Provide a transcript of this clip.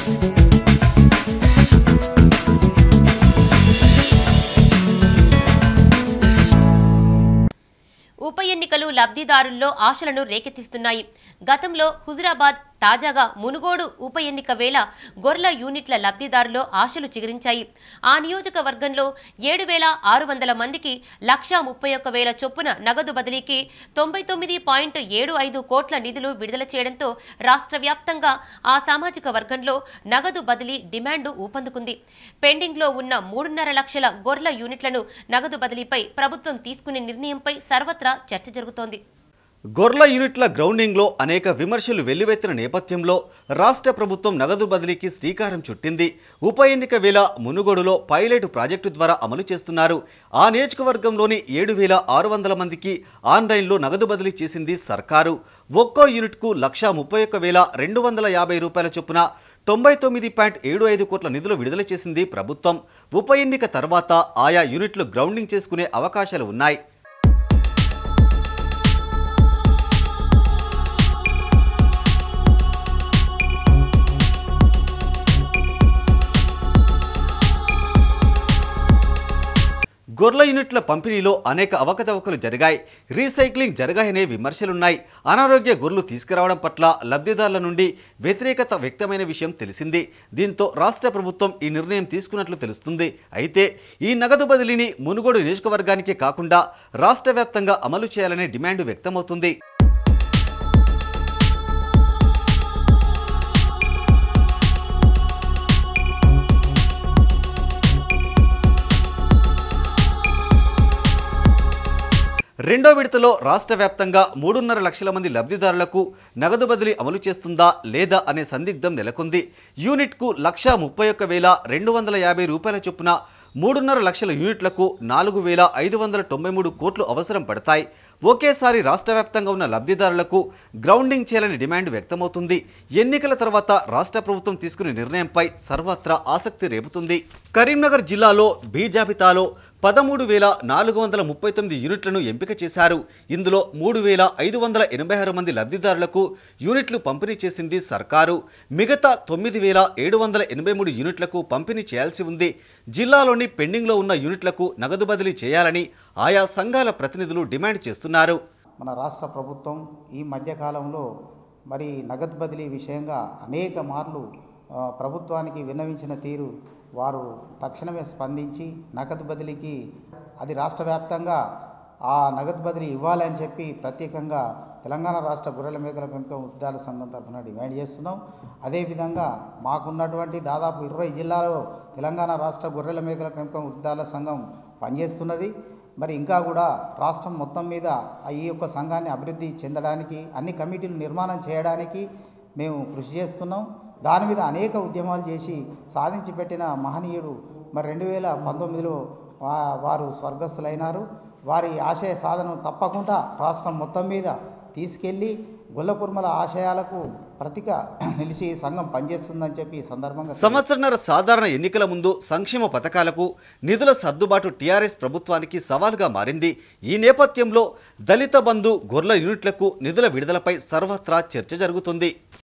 ఉప ఎన్నికలు లబ్ధిదారుల్లో ఆశలను రేకెత్తిస్తున్నాయి గతంలో హుజురాబాద్ తాజాగా మునుగోడు ఉప ఎన్నిక వేళ గొర్రెల యూనిట్ల లబ్ధిదారులో ఆశలు చిగురించాయి ఆ నియోజకవర్గంలో ఏడు వేల ఆరు వందల మందికి లక్షా ముప్పై ఒక్క వేల చొప్పున నగదు బదిలీకి తొంభై తొమ్మిది పాయింట్ ఏడు ఐదు కోట్ల నిధులు విడుదల చేయడంతో రాష్ట్ర వ్యాప్తంగా ఆ సామాజిక వర్గంలో నగదు బదిలీ డిమాండ్ ఊపందుకుంది పెండింగ్లో ఉన్న మూడున్నర లక్షల గొర్రెల యూనిట్లను నగదు బదిలీపై ప్రభుత్వం తీసుకునే నిర్ణయంపై సర్వత్రా చర్చ జరుగుతోంది గొర్ల యూనిట్ల గ్రౌండింగ్లో అనేక విమర్శలు వెల్లువెత్తిన నేపథ్యంలో రాష్ట్ర ప్రభుత్వం నగదు బదిలీకి శ్రీకారం చుట్టింది ఉప ఎన్నిక వేళ మునుగోడులో పైలట్ ప్రాజెక్టు ద్వారా అమలు చేస్తున్నారు ఆ నియోజకవర్గంలోని ఏడు వేల ఆరు వందల మందికి ఆన్లైన్లో నగదు బదిలీ చేసింది సర్కారు ఒక్కో యూనిట్కు లక్షా ముప్పై ఒక్క వేల రెండు వందల యాభై రూపాయల చొప్పున తొంభై తొమ్మిది పాయింట్ ఏడు ఐదు కోట్ల నిధులు విడుదల చేసింది ప్రభుత్వం ఉప ఎన్నిక తర్వాత ఆయా యూనిట్లు గ్రౌండింగ్ చేసుకునే అవకాశాలు ఉన్నాయి గొర్రెల యూనిట్ల పంపిణీలో అనేక అవకతవకలు జరిగాయి రీసైక్లింగ్ జరగాయనే విమర్శలున్నాయి అనారోగ్య గొర్రెలు తీసుకురావడం పట్ల లబ్ధిదారుల నుండి వ్యతిరేకత వ్యక్తమైన విషయం తెలిసింది దీంతో రాష్ట్ర ప్రభుత్వం ఈ నిర్ణయం తీసుకున్నట్లు తెలుస్తుంది అయితే ఈ నగదు బదిలీని మునుగోడు నియోజకవర్గానికే కాకుండా రాష్ట్ర వ్యాప్తంగా అమలు చేయాలనే డిమాండ్ వ్యక్తమవుతుంది రెండో విడతలో రాష్ట్ర వ్యాప్తంగా మూడున్నర లక్షల మంది లబ్ధిదారులకు నగదు బదిలీ అమలు చేస్తుందా లేదా అనే సందిగ్ధం నెలకొంది యూనిట్కు లక్షా ముప్పై ఒక్క వేల రెండు వందల యాభై రూపాయల చొప్పున మూడున్నర లక్షల యూనిట్లకు నాలుగు వేల ఐదు వందల తొంభై మూడు కోట్లు అవసరం పడతాయి ఒకేసారి రాష్ట్ర వ్యాప్తంగా ఉన్న లబ్ధిదారులకు గ్రౌండింగ్ చేయాలని డిమాండ్ వ్యక్తమవుతుంది ఎన్నికల తర్వాత రాష్ట్ర ప్రభుత్వం తీసుకునే నిర్ణయంపై సర్వత్రా ఆసక్తి రేపుతుంది కరీంనగర్ జిల్లాలో బీ జాబితాలో పదమూడు వేల నాలుగు వందల ముప్పై తొమ్మిది యూనిట్లను ఎంపిక చేశారు ఇందులో మూడు వేల ఐదు వందల ఎనభై ఆరు మంది లబ్ధిదారులకు యూనిట్లు పంపిణీ చేసింది సర్కారు మిగతా తొమ్మిది వేల ఏడు వందల ఎనభై మూడు యూనిట్లకు పంపిణీ చేయాల్సి ఉంది జిల్లాలోని పెండింగ్లో ఉన్న యూనిట్లకు నగదు బదిలీ చేయాలని ఆయా సంఘాల ప్రతినిధులు డిమాండ్ చేస్తున్నారు మన రాష్ట్ర ప్రభుత్వం ఈ మధ్యకాలంలో మరి నగదు బదిలీ విషయంగా అనేక మార్లు ఆ, ప్రభుత్వానికి విన్నవించిన తీరు వారు తక్షణమే స్పందించి నగదు బదిలీకి అది రాష్ట్ర వ్యాప్తంగా ఆ నగదు బదిలీ ఇవ్వాలని చెప్పి ప్రత్యేకంగా తెలంగాణ రాష్ట్ర గొర్రెల మేకల పెంపకం ఉద్యాల సంఘం తరఫున డిమాండ్ చేస్తున్నాం అదేవిధంగా మాకున్నటువంటి దాదాపు ఇరవై జిల్లాలో తెలంగాణ రాష్ట్ర గొర్రెల మేకల పెంపకం ఉద్యాల సంఘం పనిచేస్తున్నది మరి ఇంకా కూడా రాష్ట్రం మొత్తం మీద ఆ ఈ యొక్క సంఘాన్ని అభివృద్ధి చెందడానికి అన్ని కమిటీలు నిర్మాణం చేయడానికి మేము కృషి చేస్తున్నాం దాని మీద అనేక ఉద్యమాలు చేసి సాధించి పెట్టిన మహనీయుడు మరి రెండు వేల పంతొమ్మిదిలో వా- వారు స్వర్గస్థులైనారు వారి ఆశయ సాధన తప్పకుండా రాష్ట్రం మొత్తం మీద తీసుకెళ్ళి గొల్లకుర్మల ఆశయాలకు ప్రతిక నిలిచి ఈ సంఘం పనిచేస్తుందని చెప్పి ఈ సందర్భంగా సంవత్సరన్నర సాధారణ ఎన్నికల ముందు సంక్షేమ పథకాలకు నిధుల సర్దుబాటు టీఆర్ఎస్ ప్రభుత్వానికి సవాలుగా మారింది ఈ నేపథ్యంలో దళిత బంధు గొర్రెల యూనిట్లకు నిధుల విడుదలపై సర్వత్రా చర్చ జరుగుతుంది